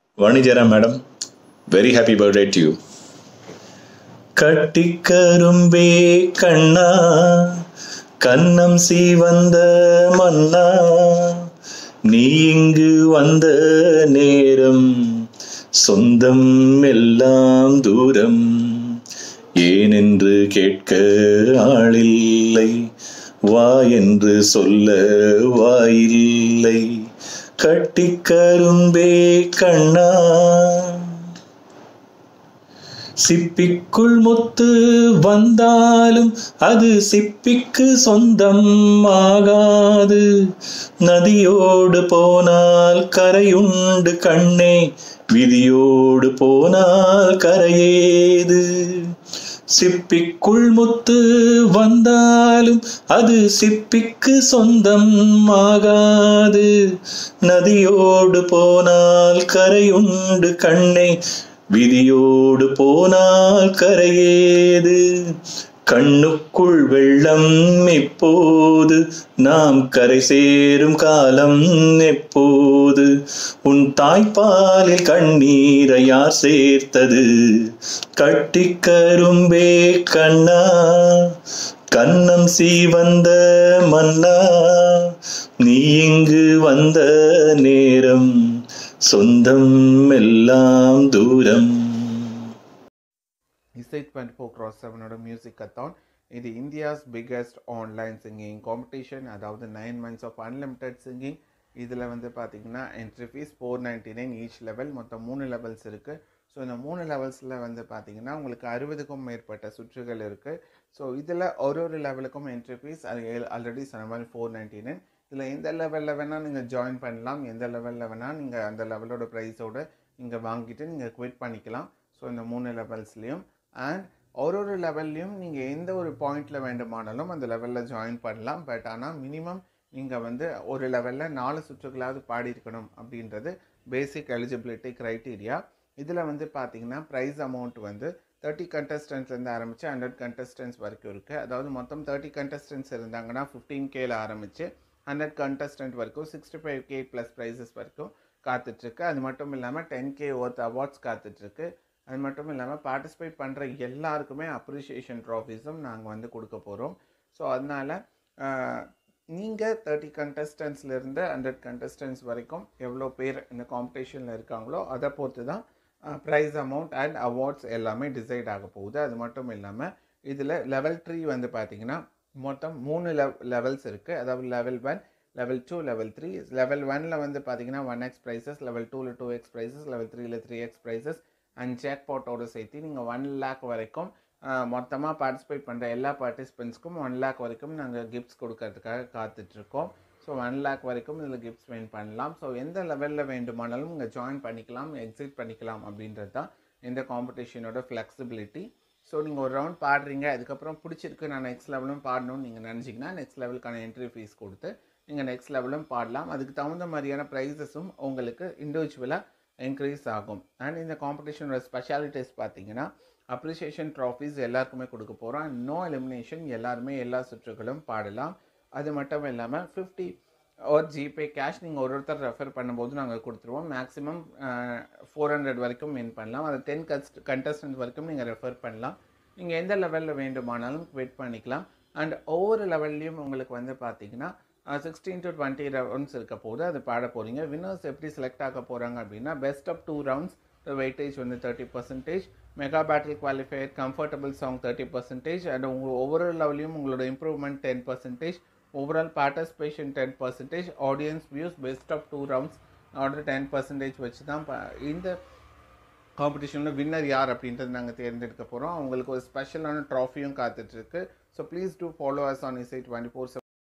Vanijara madam, very happy birthday to you. கட்டிக்கரும்பே கண்ணா கன்னம் சீவந்த மன்னா நீ இங்கு வந்த நேரம் சொந்தம் எல்லாம் தூரம் ஏனென்று கேட்க ஆளில்லை வா என்று சொல்ல வாயில்லை கட்டிக்கரும்பே கண்ணா சிப்பிக்குள் முத்து வந்தாலும் அது சிப்பிக்கு சொந்தம் ஆகாது நதியோடு போனால் கரையுண்டு கண்ணே விதியோடு போனால் கரையேது சிப்பிக்குள் முத்து வந்தாலும் அது சிப்பிக்கு சொந்தம் ஆகாது நதியோடு போனால் கரையுண்டு கண்ணே விதியோடு போனால் கரையேது கண்ணுக்குள் வெள்ளம் எப்போது நாம் கரை சேரும் காலம் எப்போது உன் தாய்ப்பாலில் கண்ணீரை யார் சேர்த்தது கட்டிக்கரும்பே கண்ணா கண்ணம் சீவந்த மன்னா நீ இங்கு வந்த நேரம் சொந்தம் எல்லாம் தூரம் இசை டுவெண்ட்டி ஃபோர் க்ராஸ் செவனோட மியூசிக் கத்தான் இது India's biggest online singing competition அதாவது nine months of unlimited singing இதில் வந்து பார்த்தீங்கன்னா entry fees four ninety nine each level மொத்தம் மூணு லெவல்ஸ் இருக்குது ஸோ இந்த மூணு லெவல்ஸில் வந்து பார்த்தீங்கன்னா உங்களுக்கு அறுபதுக்கும் மேற்பட்ட சுற்றுகள் இருக்குது ஸோ இதில் ஒரு ஒரு லெவலுக்கும் என்ட்ரி ஃபீஸ் ஆல்ரெடி சொன்ன மாதிரி ஃபோர் நைன்டி நைன் இதில் எந்த லெவலில் வேணால் நீங்கள் ஜாயின் பண்ணலாம் எந்த லெவலில் வேணால் நீங்கள் அந்த லெவலோட ப்ரைஸோடு நீங்கள் வாங்கிட்டு நீங்கள் குவிட் பண்ணிக்கலாம் ஸோ இந்த மூணு லெவல்ஸ்லேயும் அண்ட் ஒரு ஒரு லெவல்லையும் நீங்கள் எந்த ஒரு பாயிண்டில் வேண்டுமானாலும் அந்த லெவலில் ஜாயின் பண்ணலாம் பட் ஆனால் மினிமம் நீங்கள் வந்து ஒரு லெவலில் நாலு சுற்றுகளாவது பாடியிருக்கணும் அப்படின்றது பேசிக் எலிஜிபிலிட்டி க்ரைட்டீரியா இதில் வந்து பார்த்தீங்கன்னா ப்ரைஸ் அமௌண்ட் வந்து தேர்ட்டி கண்டஸ்டன்ஸ்லேருந்து ஆரம்பித்து ஹண்ட்ரட் கண்டஸ்டன்ஸ் வரைக்கும் இருக்குது அதாவது மொத்தம் தேர்ட்டி கண்டஸ்டன்ஸ் இருந்தாங்கன்னா ஃபிஃப்டீன் கேல ஆரம்பித்து ஹண்ட்ரட் கண்டஸ்டன்ட் வரைக்கும் sixty five K plus prizes வரைக்கும் காத்துட்ருக்கு அது மட்டும் இல்லாமல் டென் கே ஒர்த் அவார்ட்ஸ் காத்துட்ருக்கு அது மட்டும் இல்லாமல் பார்ட்டிசிபேட் பண்ணுற எல்லாருக்குமே அப்ரிஷியேஷன் ட்ராஃபீஸும் நாங்கள் வந்து கொடுக்க போகிறோம் ஸோ அதனால் நீங்கள் தேர்ட்டி கண்டஸ்டன்ஸ்லேருந்து ஹண்ட்ரட் கண்டஸ்டன்ஸ் வரைக்கும் எவ்வளோ பேர் இந்த காம்படிஷனில் இருக்காங்களோ அதை பொறுத்து தான் ப்ரைஸ் அமௌண்ட் அண்ட் அவார்ட்ஸ் எல்லாமே டிசைட் ஆக போகுது அது மட்டும் இல்லாமல் இதில் லெவல் த்ரீ வந்து பார்த்திங்கன்னா மொத்தம் மூணு லெவ் லெவல்ஸ் இருக்குது அதாவது level one level two level three level ஒனில் வந்து பார்த்தீங்கன்னா ஒன் எக்ஸ் ப்ரைஸஸ் லெவல் டூவில் டூ எக்ஸ் ப்ரைஸஸ் லெவல் த்ரீல three X prizes and jack பாட்டோடு சேர்த்து நீங்கள் ஒன் லேக் வரைக்கும் மொத்தமாக பார்ட்டிசிபேட் பண்ணுற எல்லா பார்ட்டிசிபெண்ட்ஸ்க்கும் ஒன் லேக் வரைக்கும் நாங்கள் கிஃப்ட்ஸ் கொடுக்கறதுக்காக காத்துட்ருக்கோம் ஸோ ஒன் லேக் வரைக்கும் இதில் கிஃப்ட்ஸ் வின் பண்ணலாம் ஸோ எந்த லெவலில் வேண்டுமானாலும் நீங்கள் ஜாயின் பண்ணிக்கலாம் எக்ஸிட் பண்ணிக்கலாம் அப்படின்றது தான் இந்த காம்படிஷனோட ஃப்ளெக்சிபிலிட்டி ஸோ நீங்கள் ஒரு ரவுண்ட் பாடுறீங்க அதுக்கப்புறம் பிடிச்சிருக்கு நான் நெக்ஸ்ட் லெவலும் பாடணும்னு நீங்கள் நினச்சிங்கன்னா நெக்ஸ்ட் லெவலுக்கான என்ட்ரி ஃபீஸ் கொடுத்து நீங்கள் நெக்ஸ்ட் லெவலும் பாடலாம் அதுக்கு தகுந்த மாதிரியான ப்ரைஸஸும் உங்களுக்கு இண்டிவிஜுவலாக இன்க்ரீஸ் ஆகும் அண்ட் இந்த காம்படிஷனோட ஸ்பெஷாலிட்டிஸ் பார்த்தீங்கன்னா அப்ரிசியேஷன் ட்ராஃபீஸ் எல்லாருக்குமே கொடுக்க போகிறோம் அண்ட் நோ எலிமினேஷன் எல்லாருமே எல்லா சுற்றுகளும் பாடலாம் அது மட்டும் இல்லாமல் ஃபிஃப்டி ஒரு ஜிபே கேஷ் நீங்கள் ஒரு ஒருத்தர் ரெஃபர் பண்ணும்போது நாங்கள் கொடுத்துருவோம் மேக்ஸிமம் ஃபோர் ஹண்ட்ரட் வரைக்கும் வின் பண்ணலாம் அது டென் கஸ்ட் கண்டஸ்டன்ட் வரைக்கும் நீங்கள் ரெஃபர் பண்ணலாம் நீங்கள் எந்த லெவலில் வேண்டுமானாலும் வெயிட் பண்ணிக்கலாம் அண்ட் ஒவ்வொரு லெவல்லையும் உங்களுக்கு வந்து பார்த்தீங்கன்னா சிக்ஸ்டீன் டு டுவெண்ட்டி ரவுண்ட்ஸ் இருக்க போது அது பாட போகிறீங்க வின்னர்ஸ் எப்படி செலக்ட் ஆக போகிறாங்க அப்படின்னா best of two rounds weightage வந்து thirty percentage mega battery qualifier comfortable song thirty percentage and உங்கள் ஒவ்வொரு லெவலையும் உங்களோட improvement ten percentage overall participation ten percentage audience views best of two rounds order ten percentage வச்சு தான் இந்த காம்படிஷனில் winner யார் அப்படின்றது நாங்கள் தேர்ந்தெடுக்க போகிறோம் அவங்களுக்கு ஒரு ஸ்பெஷலான ட்ராஃபியும் காத்துட்ருக்கு so please do follow us on Isai twenty four